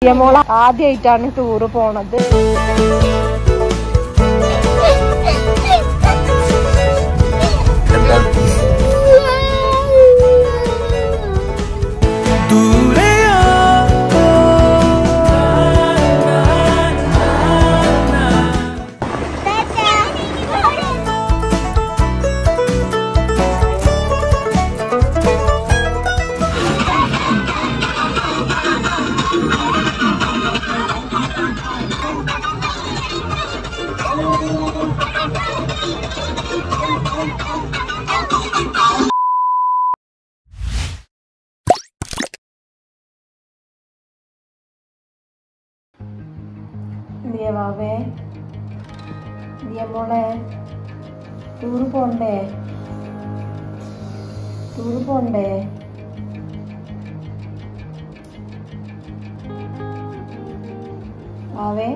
മോള് ആദ്യമായിട്ടാണ് ടൂറ് പോണത് ദിയവാവേ ദിയ മോളെ ടൂറ് പോണ്ടേ ടൂറ് പോണ്ടേ ആവേ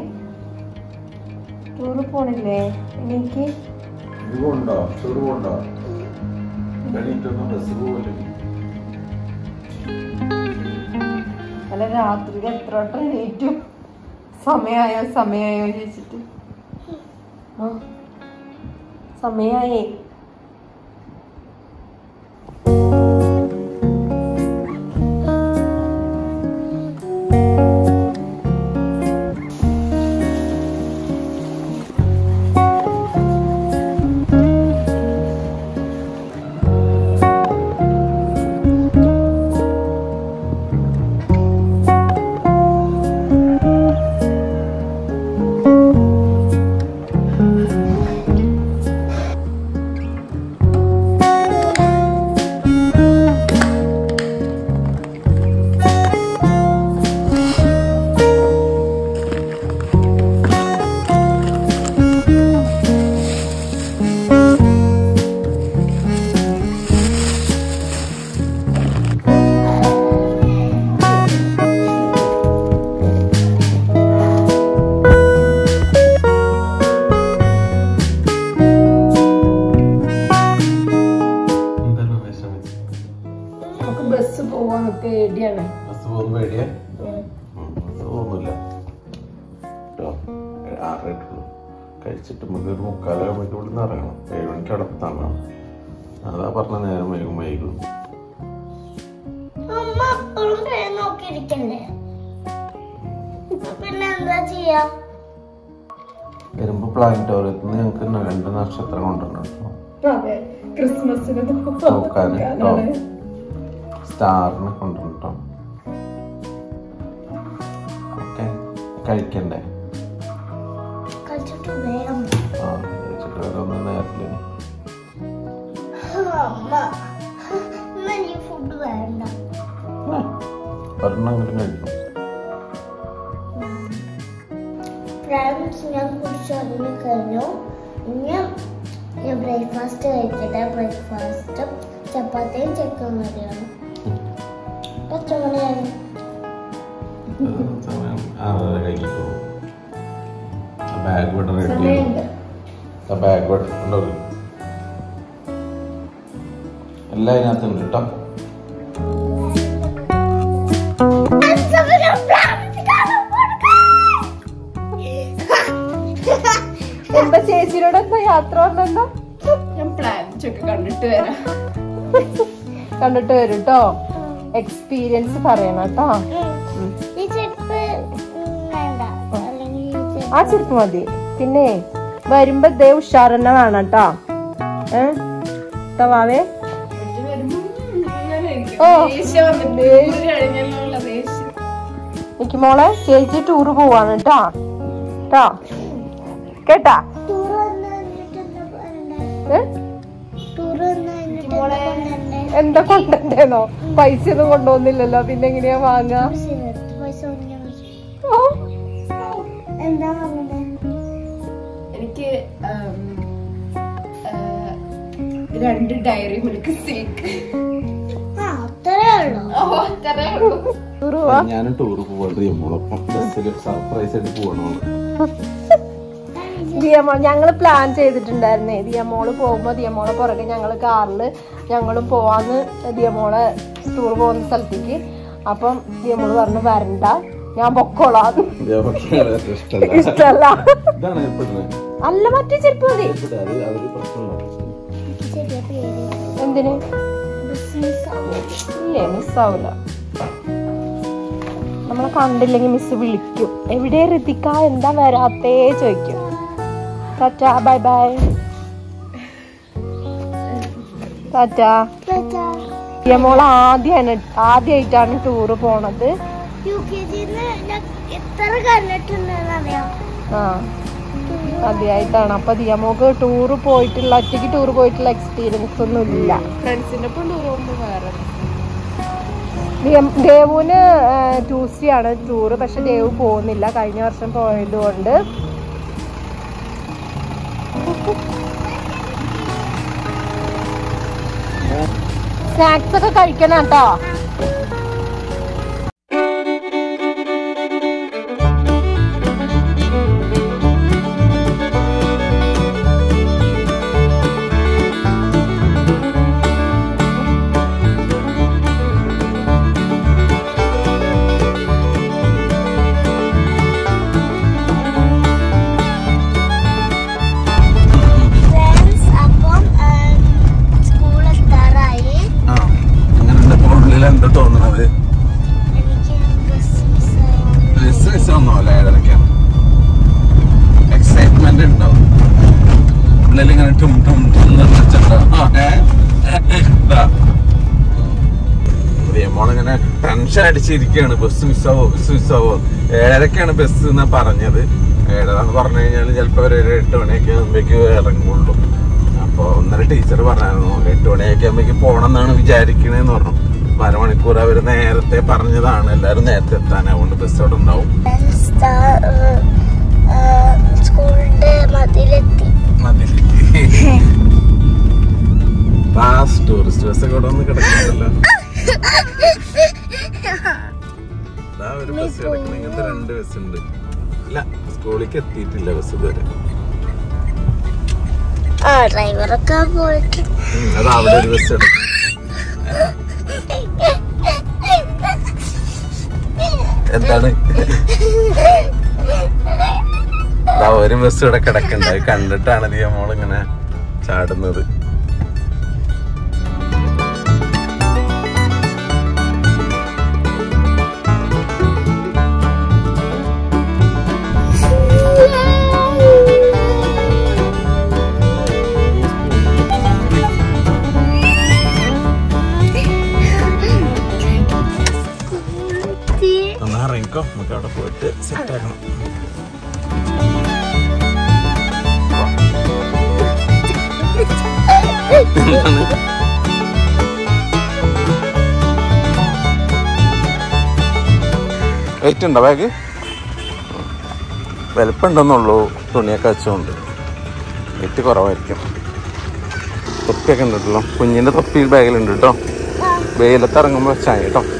ടൂറ് പോണില്ലേ എനിക്ക് പോണ്ടോ ടൂറ് പോണ്ടോ എണീറ്റൊന്ന് ബസ് പോകല്ലേ അല്ല രാത്രി എത്ര വട്ടം എണീറ്റു സമയായോ സമയായോ ചോദിച്ചിട്ട് ആ സമയായേ എന്തായാലും വിഷമം നമുക്ക് ബസ് പോവാൻ പേടിയാണ് ബസ് പോകുന്ന പേടിയാ ബസ് പോകുന്നില്ല കേട്ടോ ആറായിട്ടുള്ളൂ കഴിച്ചിട്ട് നമുക്ക് ഒരു മുക്കാലാകുമ്പോഴേക്കും ഇവിടെ നിന്ന് ഇറങ്ങണം ഏഴ് മണിക്ക് അടുത്താണ് അതാ പറഞ്ഞ നേരം വൈകും വൈകും അമ്മ അപ്പോഴും പേര് നോക്കിയിരിക്കണ്ടേ പിന്നെ എന്താ ചെയ്യാ വരുമ്പോ പ്ലാനറ്റോറിയത്തിൽ നിന്ന് ഞങ്ങൾക്ക് രണ്ട് നക്ഷത്രം കൊണ്ടുവരണം കേട്ടോ അതെ ക്രിസ്മസിന് നോക്കാൻ കേട്ടോ സ്റ്റാറിനെ കൊണ്ടുവരണം കേട്ടോ ഓക്കെ കഴിക്കണ്ടേ കഴിച്ചിട്ട് വേഗം ആ കഴിച്ചിട്ട് വരാമെന്ന് നേരത്തില് അമ്മ ഇന്ന് എനിക്ക് ഫുഡ് വേണ്ട ഒരെണ്ണെങ്കിലും കഴിക്കും ഫ്രണ്ട്സ് ഞാൻ കുറിച്ച് അറിഞ്ഞു കഴിഞ്ഞു ഇനി ഞാൻ ബ്രേക്ക്ഫാസ്റ്റ് കഴിക്കട്ടെ ബ്രേക്ക്ഫാസ്റ്റ് ചപ്പാത്തിയും ചിക്കൻ കറിയാണ് പച്ചമണിയാണ് സമയം ആറര കഴിഞ്ഞിട്ട് ബാഗ് ഇവിടെ റെഡി സമയമുണ്ട് ആ ബാഗ് ഇവിടെ ഉണ്ടോ എല്ലാം അതിനകത്തുണ്ട് കേട്ടോ എന്താ ചേച്ചിയോട് എന്താ യാത്ര പറഞ്ഞെന്താ ഞാൻ പ്ലാൻസ് ഒക്കെ കണ്ടിട്ട് വരാം കണ്ടിട്ട് വരും കേട്ടോ എക്സ്പീരിയൻസ് പറയണം കേട്ടോ ഈ ചെരുപ്പ് വേണ്ട അല്ലെങ്കിൽ ഈ ചെരുപ്പ് ആ ചെരുപ്പ് മതി പിന്നെ വരുമ്പോ ദേ ഉഷാർ തന്നെ വേണം കേട്ടോ ഏ തവാവേ ഓ എനിക്ക് മോളെ ചേച്ചി ടൂറ് പോവാണ് കേട്ടാ കേട്ടോ കേട്ടാ ടൂർ വന്ന് കഴിഞ്ഞിട്ട് എന്താ പറയണ്ടേ ഏ? ടൂർ വന്ന് കഴിഞ്ഞിട്ട് എന്താ കൊണ്ടുവരണ്ടേ എന്താ കൊണ്ടുവന്നേന്നോ പൈസ ഒന്നും കൊണ്ടുവന്നില്ലല്ലോ പിന്നെ എങ്ങനെയാ വാങ്ങാ പൈസ എടുത്ത് പൈസ വാങ്ങിയാൽ മതി. ഓ, എന്താ പറഞ്ഞത് എനിക്ക് ഉം, ആ, രണ്ട് ഡയറി മിൽക്ക് സ്റ്റേക്ക് ആ അത്രേ ഉള്ളൂ അത്രേ ഉള്ളൂ ടൂറ് പോവാ ഞാനും ടൂർ പോവാണ്ട് നമ്മളൊപ്പം ബസ്സിൽ സർപ്രൈസ് ആയിട്ട് പോകണോള് ദിയമോ ഞങ്ങള് പ്ലാൻ ചെയ്തിട്ടുണ്ടായിരുന്നേ ദിയമോള് പോകുമ്പോ ദിയമോളെ പുറകെ ഞങ്ങള് കാറില് ഞങ്ങളും പോവാന്ന് ദിയമോളെ ടൂർ പോകുന്ന സ്ഥലത്തേക്ക് അപ്പം ദിയമോള് പറഞ്ഞു വരണ്ട ഞാൻ പൊക്കോളാം ദേവക്കിയാണ് ഏറ്റവും ഇഷ്ടമല്ല ഇഷ്ടല്ല ഇതാണ് ഇപ്പോഴത്തെ അല്ല മറ്റേ ചെരുപ്പ് മതി അത് അവര് പ്രശ്നമുണ്ടോ ചെറിയ പേര് എന്തിന് ബിസിനസ് ഇല്ലേ മിസ്സാവൂല നമ്മളെ കണ്ടില്ലെങ്കിൽ മിസ് വിളിക്കും എവിടെ ഋതിക എന്താ വരാത്തേ ചോദിക്കും ടാറ്റ ബൈ ബൈ ടാറ്റ മോൾ ആദ്യമാണ് ആദ്യമായിട്ടാണ് ടൂറ് പോണത് യു കെ ജിന്ന് ഞാൻ എത്ര കണ്ടിട്ടുണ്ടെന്ന് അറിയാം ആ ആദ്യമായിട്ടാണ് അപ്പൊ ദിയമോക്ക് ടൂറ് പോയിട്ടുള്ള ഒറ്റയ്ക്ക് ടൂർ പോയിട്ടുള്ള എക്സ്പീരിയൻസ് ഒന്നും ഇല്ല ഫ്രണ്ട്സിന്റെ ഒപ്പം ടൂർ പോകുമ്പോ വേറെ ദിയം- ദേവുവിന് ട്യൂസ്ഡേ ആണ് ടൂറ് പക്ഷെ ദേവ് പോകുന്നില്ല കഴിഞ്ഞ വർഷം പോയത് കൊണ്ട് സ്നാക്സ് ഒക്കെ കഴിക്കണം കേട്ടോ ഫ്രണ്ട്സ് അപ്പം സ്കൂൾ എത്താറായി ആ അങ്ങനെ ഇപ്പോൾ ഉള്ളിൽ എന്താ തോന്നണത് എനിക്ക് ബസ് മിസ്സായി ബസ് മിസ്സൊന്നുമല്ല ഏഴരക്കാണ് എക്സൈറ്റ്മെന്റ് ഉണ്ടാവും ഉള്ളിൽ ഇങ്ങനെ ടും ടും ടും എന്ന് വെച്ചിട്ടുണ്ടാവും. ആ, ഏ? ഇതാ. മോളിങ്ങനെ ടെൻഷൻ അടിച്ചിരിക്കുകയാണ് ബസ് മിസ്സാവോ ബസ് മിസ്സാവോ ഏഴരക്കാണ് ബസ് എന്നാ പറഞ്ഞത് ഏഴര എന്ന് പറഞ്ഞു കഴിഞ്ഞാൽ ചിലപ്പോൾ ഒരു എട്ട് മണിയൊക്കെ ആകുമ്പോഴേക്ക് ഇറങ്ങുള്ളൂ അപ്പോൾ ഒന്നര ടീച്ചർ പറഞ്ഞായിരുന്നു എട്ട് മണിയൊക്കെ ആകുമ്പോഴേക്ക് പോകണം എന്നാണ് വിചാരിക്കണേന്ന് പറഞ്ഞു അപ്പൊ അരമണിക്കൂർ അവർ നേരത്തെ പറഞ്ഞതാണ് എല്ലാവരും നേരത്തെ എത്താൻ അതുകൊണ്ട് ബസ് അവിടെ ഉണ്ടാവും ഫ്രണ്ട്സ് സ്കൂളിന്റെ മതിലെത്തി ഫാസ്റ്റ് ടൂറിസ്റ്റ് ബസ് ഒക്കെ ഇവിടെ വന്ന് കിടക്കുന്നുണ്ടല്ലോ ഇതാ ഒരു ബസ് കിടക്കുന്ന ഇങ്ങനത്തെ രണ്ട് ബസ് ഉണ്ട് ഇല്ല സ്കൂളിലേക്ക് എത്തിയിട്ടില്ല ബസ് ഇതുവരെ ആ ഡ്രൈവറൊക്കെ പോയിട്ട് ഉം, അതാ അവിടെ ഒരു ബസ് കിടക്കും എന്താണ് ഇതാ ഒരു ബസ് ഇവിടെ കിടക്കണ്ട അത് കണ്ടിട്ടാണ് ദിയ മോൾ ഇങ്ങനെ ചാടുന്നത് ഒന്ന് ഇറങ്ങിക്കോ നമുക്ക് അവിടെ പോയിട്ട് സെറ്റ് ആക്കണം എന്താണ് വെയിറ്റ് ഉണ്ടോ ബാഗ് വലുപ്പമുണ്ടെന്നുള്ളൂ തുണിയൊക്കെ വെച്ചുകൊണ്ട് വെയിറ്റ് കുറവായിരിക്കും തൊപ്പിയൊക്കെ ഉണ്ട് കേട്ടോ കുഞ്ഞിൻ്റെ തൊപ്പി ബാഗിലുണ്ട് കേട്ടോ വെയിലത്ത് ഇറങ്ങുമ്പോൾ വെച്ചാൽ മതി കേട്ടോ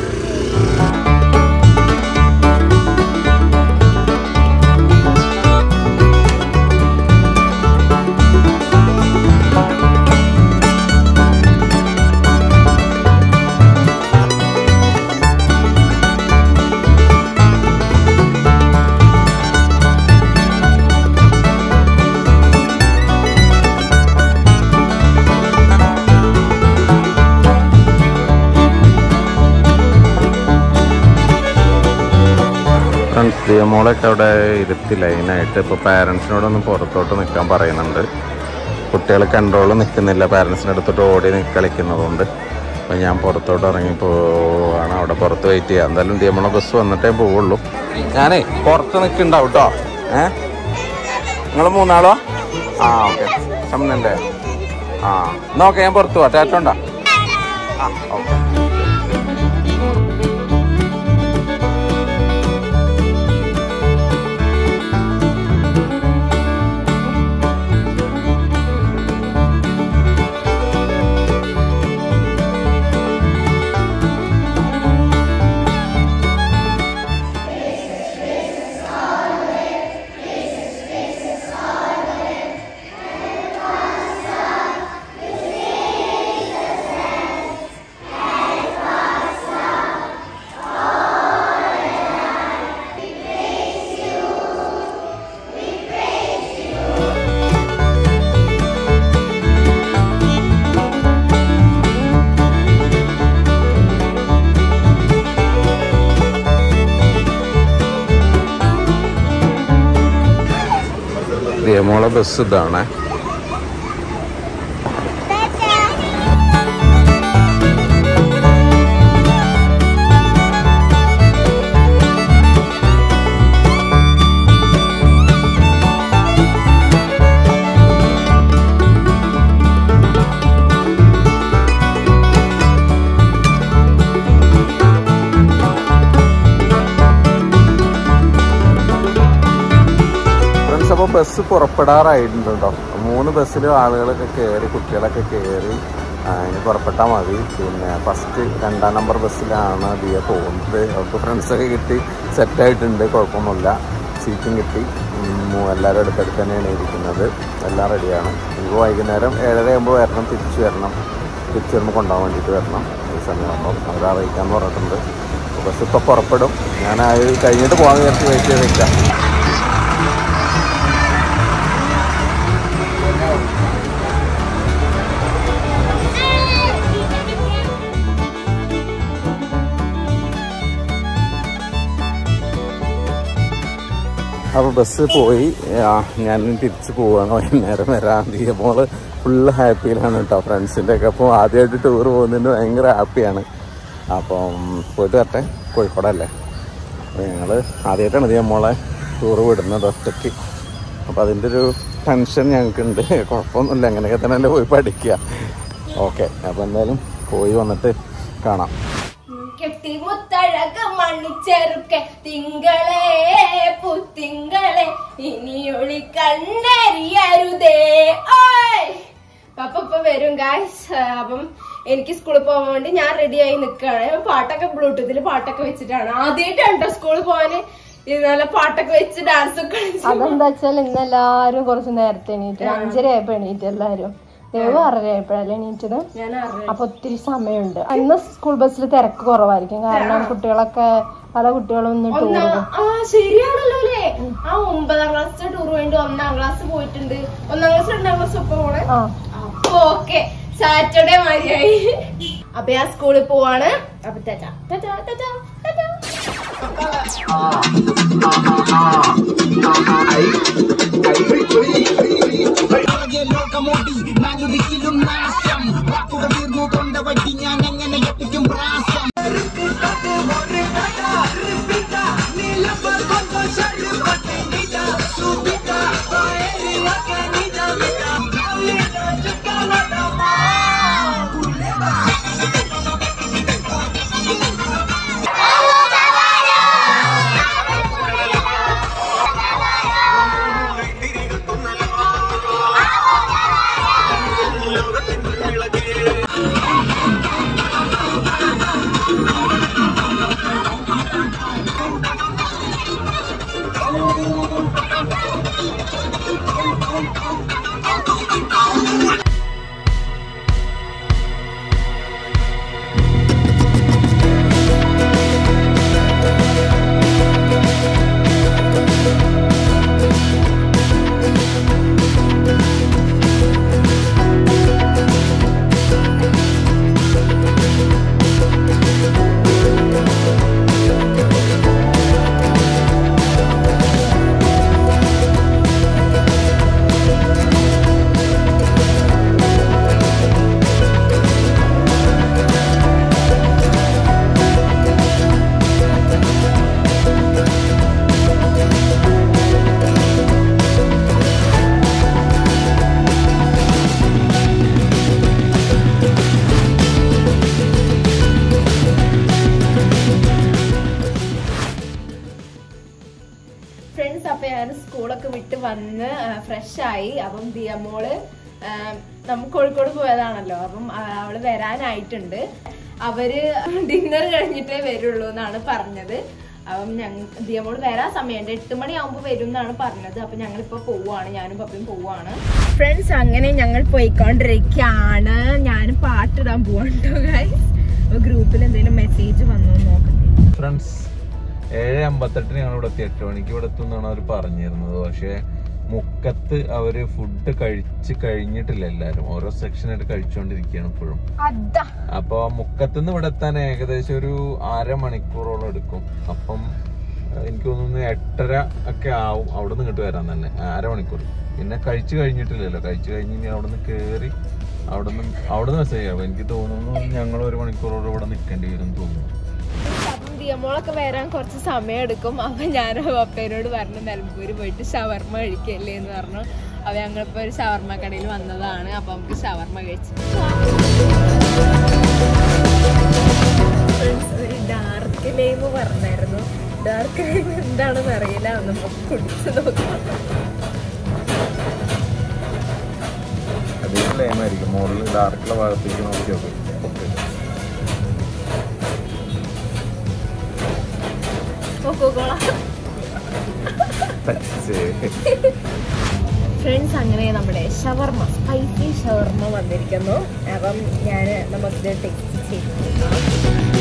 ഫ്രണ്ട്സ് ദിയമോളൊക്കെ അവിടെ ഇരുത്തി ലൈനായിട്ട് ഇപ്പോൾ പാരൻസിനോടൊന്ന് പുറത്തോട്ട് നിൽക്കാൻ പറയുന്നുണ്ട് കുട്ടികൾ കൺട്രോൾ നിൽക്കുന്നില്ല പാരൻസിൻ്റെ അടുത്തോട്ട് ഓടി നിൽക്ക കളിക്കുന്നതുകൊണ്ട് അപ്പോൾ ഞാൻ പുറത്തോട്ട് ഇറങ്ങി പോവാണ് അവിടെ പുറത്ത് വെയിറ്റ് ചെയ്യാം എന്തായാലും ദിയമോളെ ബസ് വന്നിട്ടേ പോവുള്ളൂ ഞാനേ പുറത്ത് നിൽക്കുന്നുണ്ടാവും കേട്ടോ ഏ നിങ്ങൾ മൂന്നാളോ ആ ഓക്കെ സമനല്ലേ ആ എന്നാ ഓക്കെ ഞാൻ പുറത്ത് പോവാം ടാറ്റോണ്ടാ ആ ഓക്കെ ദിയമോളെ ബസ് ഇതാണ് ഫ്രണ്ട്സ് അപ്പോൾ ബസ് പുറപ്പെടാറായിട്ടുണ്ട് കേട്ടോ മൂന്ന് ബസ്സിലും ആളുകളൊക്കെ കയറി കുട്ടികളൊക്കെ കയറി ആ, ഇനി പുറപ്പെട്ടാൽ മതി പിന്നെ ഫസ്റ്റ് രണ്ടാം നമ്പർ ബസ്സിലാണ് ദിയ പോകുന്നത് അവർക്ക് ഫ്രണ്ട്സൊക്കെ കിട്ടി സെറ്റായിട്ടുണ്ട് കുഴപ്പമൊന്നുമില്ല സീറ്റും കിട്ടി ഉം, എല്ലാവരും അടുത്തടുത്ത് തന്നെയാണ് ഇരിക്കുന്നത് എല്ലാം റെഡിയാണ് ഇപ്പോൾ വൈകുന്നേരം ഏഴര ആകുമ്പോൾ വരണം തിരിച്ചു വരണം തിരിച്ചു വരുമ്പോൾ കൊണ്ടുപോകാൻ വേണ്ടിയിട്ട് വരണം ഈ സമയമാകുമ്പോൾ അവർ അറിയിക്കാമെന്ന് പറഞ്ഞിട്ടുണ്ട് അപ്പോൾ ബസ് ഇപ്പോൾ പുറപ്പെടും ഞാൻ അത് കഴിഞ്ഞിട്ട് പോകാൻ വിചാരിച്ച് വെയിറ്റ് ചെയ്ത് നിൽക്കാം അപ്പോൾ ബസ് പോയി ആ, ഞാൻ തിരിച്ച് പോവാണ് വൈകുന്നേരം വരാൻ മോള് ഫുള്ള് ഹാപ്പിയിലാണ് കേട്ടോ ഫ്രണ്ട്സിൻ്റെ ഒക്കെ അപ്പോൾ ആദ്യമായിട്ട് ടൂർ പോകുന്നതിന് ഭയങ്കര ഹാപ്പിയാണ് അപ്പം പോയിട്ട് വരട്ടെ കോഴിക്കോടല്ലേ അപ്പോൾ ഞങ്ങൾ ആദ്യമായിട്ടാണ് ഇത് മോളെ ടൂർ വിടുന്നത് ഒറ്റയ്ക്ക് അപ്പോൾ അതിൻ്റെ ഒരു ടെൻഷൻ ഞങ്ങൾക്കുണ്ട് കുഴപ്പമൊന്നുമില്ല അങ്ങനെയൊക്കെ തന്നെ പോയി പഠിക്കുക ഓക്കെ അപ്പോൾ എന്തായാലും പോയി വന്നിട്ട് കാണാം കെട്ടി മുത്തഴക മണിച്ചെറുക്കെ തിങ്കളെ പുത്തിങ്കളെ ഇനി ഒളി കണ്ണരിയരുതേ ഓയ് പപ്പ ഇപ്പൊ വരും ഗായ്സ് അപ്പം എനിക്ക് സ്കൂളിൽ പോകാൻ വേണ്ടി ഞാൻ റെഡി ആയി നിൽക്കുകയാണ് പാട്ടൊക്കെ ബ്ലൂടൂത്തിൽ പാട്ടൊക്കെ വെച്ചിട്ടാണ് ആദ്യമായിട്ടാണ് കേട്ടോ സ്കൂളിൽ പോകാന് ഇന്നലെ പാട്ടൊക്കെ വെച്ച് ഡാൻസ് ഒക്കെ കളിച്ച് അതെന്താ വെച്ചാൽ ഇന്ന് എല്ലാരും കുറച്ച് നേരത്തെ എണീറ്റ് അഞ്ചര ആയപ്പോ എണീറ്റ് എല്ലാരും ദേവ് ആറര ആയപ്പോഴല്ലേ എണീറ്റത് ഞാൻ അറിയാം അപ്പൊ ഒത്തിരി സമയമുണ്ട് ഇന്ന് സ്കൂൾ ബസ്സിൽ തിരക്ക് കുറവായിരിക്കും കാരണം കുട്ടികളൊക്കെ പല കുട്ടികളും ഇന്ന് ടൂർ ഒന്നാ- ആ ശരിയാണല്ലോ അല്ലേ ആ ഒമ്പതാം ക്ലാസ്സിലെ ടൂർ വേണ്ടി ഒന്നാം ക്ലാസ് പോയിട്ടുണ്ട് ഒന്നാം ക്ലാസ് രണ്ടാം ക്ലാസ് ഒപ്പം പോണേ ആ അപ്പൊ ഓക്കെ സാറ്റർഡേ മതിയായി അപ്പൊ ഞാൻ സ്കൂളിൽ പോവാണ് അപ്പൊ tata tata tata tata friends അപ്പൊ ഞാൻ സ്കൂളൊക്കെ വിട്ട് വന്ന് ഫ്രഷ് ആയി അപ്പം ദിയമോള് ആ, നമുക്ക് കോഴിക്കോട് പോയതാണല്ലോ അപ്പം ആ, അവള് വരാനായിട്ടുണ്ട് അവര് ഡിന്നർ കഴിഞ്ഞിട്ടേ വരുള്ളൂ എന്നാണ് പറഞ്ഞത് അപ്പം ഞങ്ങൾ ദിയമോള് വരാൻ സമയമുണ്ട് എട്ട് മണിയാകുമ്പോൾ വരും എന്നാണ് പറഞ്ഞത് അപ്പൊ ഞങ്ങളിപ്പോ പോവാണ് ഞാനും പപ്പയും പോവാണ് ഫ്രണ്ട്സ് അങ്ങനെ ഞങ്ങൾ പോയിക്കൊണ്ടിരിക്കുകയാണ് ഞാനും പാട്ടിടാൻ പോവാണ്ടോ ഗൈസ് ഗ്രൂപ്പിൽ എന്തെങ്കിലും മെസ്സേജ് വന്നു നോക്കട്ടെ ഫ്രണ്ട്സ് ഏഴ് അമ്പത്തെട്ടിന് ഞങ്ങൾ ഇവിടെ എത്തി എട്ട് മണിക്ക് ഇവിടെ എത്തും എന്നാണ് അവർ പറഞ്ഞിരുന്നത് പക്ഷേ മുക്കത്ത് അവര് ഫുഡ് കഴിച്ച് കഴിഞ്ഞിട്ടില്ല എല്ലാരും ഓരോ സെക്ഷനായിട്ട് കഴിച്ചുകൊണ്ടിരിക്കുകയാണ് ഇപ്പോഴും അതാ അപ്പൊ മുക്കത്ത് നിന്ന് ഇവിടെ എത്താൻ ഏകദേശം ഒരു അരമണിക്കൂറോളം എടുക്കും അപ്പം എനിക്ക് തോന്നുന്നു എട്ടര ഒക്കെ ആവും അവിടെ നിന്ന് ഇങ്ങോട്ട് വരാൻ തന്നെ അരമണിക്കൂർ പിന്നെ കഴിച്ചു കഴിഞ്ഞിട്ടില്ലല്ലോ കഴിച്ചു കഴിഞ്ഞ് ഇനി അവിടെ നിന്ന് കയറി അവിടെ നിന്ന് അവിടെ നിന്ന് മെസ്സേജ് ചെയ്യാം എനിക്ക് തോന്നുന്നു ഞങ്ങൾ ഒരു മണിക്കൂറോട് ഇവിടെ നിൽക്കേണ്ടി വരും എന്ന് തോന്നുന്നു അപ്പം ദിയമോളൊക്കെ വരാൻ കുറച്ച് സമയം എടുക്കും അപ്പൊ ഞാൻ പപ്പേനോട് പറഞ്ഞു നിലമ്പൂര് പോയിട്ട് ഷവർമ്മ കഴിക്കല്ലേ എന്ന് പറഞ്ഞു അപ്പൊ ഞങ്ങളിപ്പോ ഒരു ഷവർമ്മ കടയിൽ വന്നതാണ് അപ്പൊ നമുക്ക് ഷവർമ്മ കഴിച്ചു Friends, ഒരു ഡാർക്ക് ലൈം പറഞ്ഞായിരുന്നു ഡാർക്ക് ലൈം എന്താണെന്ന് അറിയില്ല നമുക്ക് കുടിച്ചു നോക്കാം അധികം ലൈമായിരിക്കും മുകളിൽ ഡാർക്കുള്ള ഭാഗത്തേക്ക് നോക്കി നോക്കും കൊക്കോകോള ഫ്രണ്ട്സ് അങ്ങനെ നമ്മുടെ ഷവർമ്മ സ്പൈസി ഷവർമ്മ വന്നിരിക്കുന്നു അപ്പം ഞാൻ നമുക്കിത് ടേസ്റ്റ് ചെയ്തു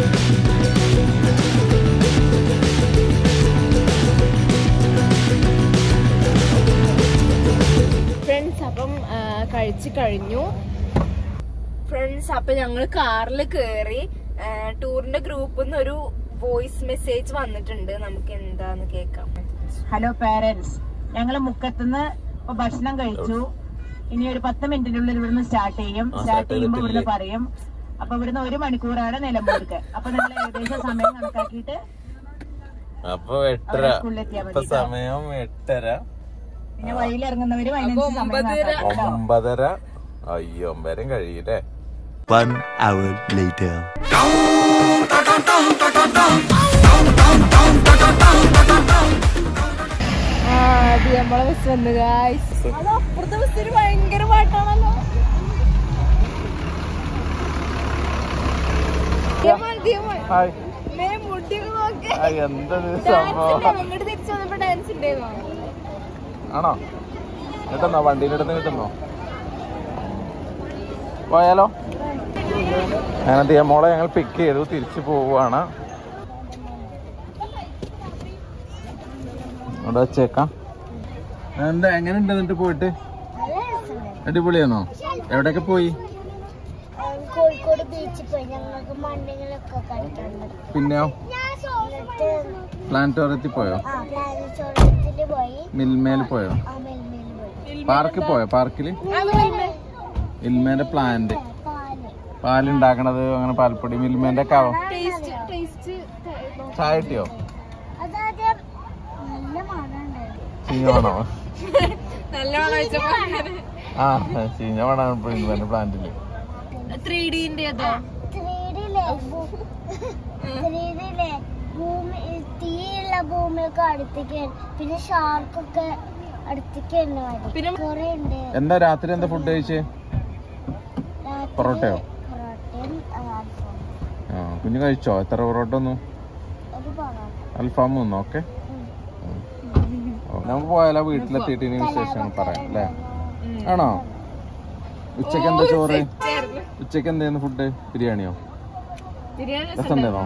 ഫ്രണ്ട്സ് അപ്പം ആ, കഴിച്ച് കഴിഞ്ഞു ഫ്രണ്ട്സ് അപ്പൊ ഞങ്ങൾ കാറിൽ കയറി ടൂറിന്റെ ഗ്രൂപ്പിൽ നിന്ന് ഒരു വോയിസ് മെസ്സേജ് വന്നിട്ടുണ്ട് നമുക്ക് എന്താന്ന് കേൾക്കാം ഹലോ പാരന്റ്സ് ഞങ്ങൾ മുക്കത്തുനിന്ന് ഇപ്പൊ ഭക്ഷണം കഴിച്ചു ഇനി ഒരു പത്ത് മിനിറ്റിനുള്ളിൽ ഇവിടുന്ന് സ്റ്റാർട്ട് ചെയ്യും ആ, സ്റ്റാർട്ട് start ചെയ്യുമ്പോൾ ഇവിടുന്ന് ചെയ്തിട്ടില്ലേ? പറയും അപ്പൊ ഇവിടുന്ന് ഒരു മണിക്കൂറാണ് നിലമ്പൂർക്ക് അപ്പൊ നിങ്ങൾ ഏകദേശം സമയം കണക്കാക്കിയിട്ട് അപ്പൊ എട്ടര അവിടെ സ്കൂളിലെത്തിയാ മതി ഇപ്പൊ കേട്ടോ. സമയം എട്ടര പിന്നെ വഴിയിൽ ഇറങ്ങുന്നവര് അതിനനുസരിച്ച് സമയം കണക്കാക്കാം കേട്ടോ. ഒമ്പതര അയ്യോ ഒമ്പതരം കഴിയില്ലേ One hour later. നമ്മളെ ബസ് വന്നു ഗായ്സ് അത് അപ്പുറത്തെ ബസ്സിന് ഭയങ്കര പാട്ടാണല്ലോ ദിയമാൻ, ദിയമാൻ. ഹായ് മേ മുടിയൊക്കെ നോക്ക്. ഹായ് എന്തത് Dance സംഭവം ഉണ്ടായിരുന്നു. ഇങ്ങോട്ട് തിരിച്ചു വന്നപ്പോ ഡാൻസ് ഉണ്ടായിരുന്നോ ആണോ കിട്ടുന്നോ വണ്ടിയുടെ അടുത്ത് കിട്ടുന്നോ പോയാലോ അങ്ങനെ ദിയമോളെ ഞങ്ങൾ പിക്ക് ചെയ്തു തിരിച്ചു പോവുകയാണ് അവിടെ വെച്ചേക്കാം എന്താ എങ്ങനെ ഉണ്ട് എന്നിട്ട് പോയിട്ട് അടിപൊളിയാണോ എവിടെയൊക്കെ പോയി കോഴിക്കോട് ബീച്ചിൽ പോയി ഞങ്ങൾക്ക് മണ്ണിങ്ങളൊക്കെ കളിക്കാൻ പറ്റും പിന്നെയോ എന്നിട്ട് പ്ലാനറ്റോറിയത്തിൽ പോയോ ആ പ്ലാനറ്റോറിയത്തിൽ പോയി മിൽമേൽ പോയോ ആ മെൽമേൽ പോയി പാർക്കിൽ പോയോ പാർക്കിൽ മിൽമേന്റെ പ്ലാന്റ് പാല് പാലുണ്ടാക്കണത് അങ്ങനെ പാൽപ്പൊടി മിൽമേന്റെ ഒക്കെ ആവോ ടേസ്റ്റ് ടേസ്റ്റ് ചായ കിട്ടിയോ അതാദ്യം നല്ല മണമുണ്ടായിരുന്നു ചീഞ്ഞ മണോ നല്ലോണം വെച്ചപ്പോ ആ ചീഞ്ഞ മണാണ് ഇപ്പൊ മിൽമേന്റെ പ്ലാന്റില് ത്രീ ഡിന്റെ അതോ ത്രീഡിയിലെ ത്രീഡിയിലെ ഭൂമി തീയുള്ള ഭൂമിയൊക്കെ അടുത്തേക്ക് പിന്നെ ഷാർക്കൊക്കെ അടുത്തേക്ക് തന്നെ വരും പിന്നെ കുറെ ഉണ്ട് എന്താ രാത്രി എന്താ ഫുഡ് കഴിച്ചേ രാത്രി പൊറോട്ടയോ? പൊറോട്ടയും ആ, അൽഫാമും. ആ കുഞ്ഞു കഴിച്ചോ എത്ര പൊറോട്ട ഒന്നു ഒരു പൊറോട്ട അൽഫാം ഒന്നു ഓക്കെ നമുക്ക് പോയാലോ വീട്ടിലെത്തിയിട്ട് ഇനി വിശേഷങ്ങൾ പറയാം അല്ലേ ആണോ ഉച്ചക്ക് എന്താ ചോറ് ഉച്ചക്ക് എന്തായിരുന്നു ഫുഡ് ബിരിയാണിയോ ബിരിയാണി രസം ഉണ്ടായിരുന്നോ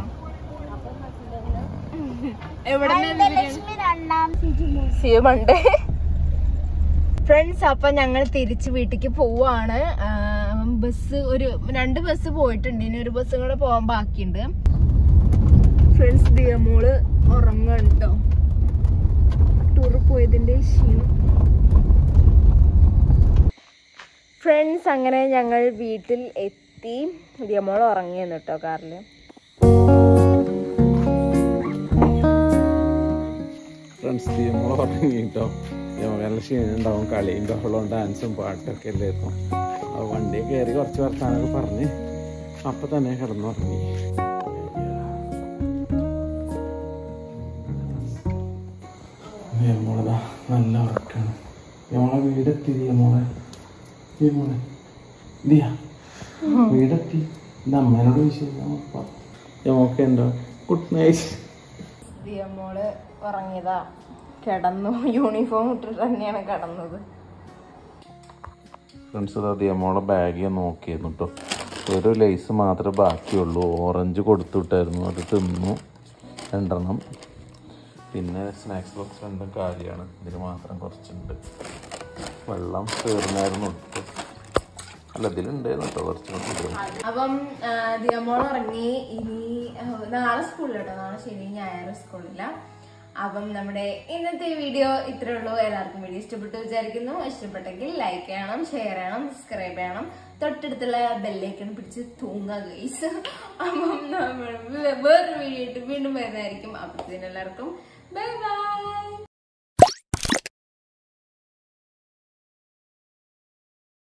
എവിടെ ലക്ഷ്മി രണ്ടാം സിയുമുണ്ട് ഫ്രണ്ട്സ് അപ്പൊ ഞങ്ങൾ തിരിച്ച് വീട്ടിലേക്ക് പോവാണ് ബസ് ഒരു രണ്ട് ബസ് പോയിട്ടുണ്ട് ഇനി ഒരു ബസ് കൂടെ പോകാൻ ബാക്കിയുണ്ട് ഫ്രണ്ട്സ് ദിയമോള് ഉറങ്ങാണ് കേട്ടോ ടൂർ പോയതിന്റെ ക്ഷീണം ഫ്രണ്ട്സ് അങ്ങനെ ഞങ്ങൾ വീട്ടിൽ എത്തി ദിയമോൾ ഉറങ്ങിയെന്ന് കേട്ടോ കാറിൽ ഫ്രണ്ട്സ് നമ്മൾ ഉറങ്ങി കേട്ടോ നല്ല ക്ഷീണം ഉണ്ടാവും കളിയും ബഹളവും ഡാൻസും പാട്ടൊക്കെ അല്ലായിരുന്നു അപ്പോൾ വണ്ടി കയറി കുറച്ച് വർത്താനൊക്കെ പറഞ്ഞ് അപ്പം തന്നെ കിടന്നുറങ്ങി മോളതാ നല്ല ഉറക്കാണ് നമ്മളെ വീടെത്തി മോളെ ഈ മോളെ ദിയ വീടെത്തി ഇത് അമ്മേനോട് വിഷയം നമുക്ക് എന്തോ ഗുഡ് നൈറ്റ് ദിയമോള് ഉറങ്ങിയതാ കിടന്നു യൂണിഫോം ഇട്ടിട്ട് തന്നെയാണ് കിടന്നത് ഫ്രണ്ട്സ് അത് മോളെ ബാഗ് നോക്കിയിരുന്നു കേട്ടോ ഒരു ലേസ് മാത്രമേ ബാക്കിയുള്ളൂ ഓറഞ്ച് കൊടുത്തു വിട്ടായിരുന്നു അത് തിന്നു രണ്ടെണ്ണം പിന്നെ സ്നാക്സ് ബോക്സ് രണ്ടും കാര്യമാണ് ഇതിന് മാത്രം കുറച്ചുണ്ട് വെള്ളം തീർന്നായിരുന്നു ഇട്ട് അല്ല ഇതിലുണ്ടായിരുന്നു കേട്ടോ കുറച്ചും കൂടി ഇത്. അപ്പം ദിയമോൾ ഇറങ്ങി ഇനി ആ, നാളെ സ്കൂളിലോട്ടോ നാളെ ശനി ഞായർ സ്കൂളില്ല അപ്പം നമ്മുടെ ഇന്നത്തെ വീഡിയോ ഇത്രേ ഉള്ളൂ എല്ലാവർക്കും വീഡിയോ ഇഷ്ടപ്പെട്ടു വിചാരിക്കുന്നു ഇഷ്ടപ്പെട്ടെങ്കിൽ ലൈക്ക് ചെയ്യണം ഷെയർ ചെയ്യണം സബ്സ്ക്രൈബ് ചെയ്യണം തൊട്ടടുത്തുള്ള ബെല്ലൈക്കൺ പിടിച്ച് തൂങ്ങുക ഗൈസ് അപ്പം നമ്മൾ വേറൊരു വീഡിയോ ആയിട്ട് വീണ്ടും വരുന്നതായിരിക്കും അപ്പത്തേനും എല്ലാവർക്കും ബൈ ബൈ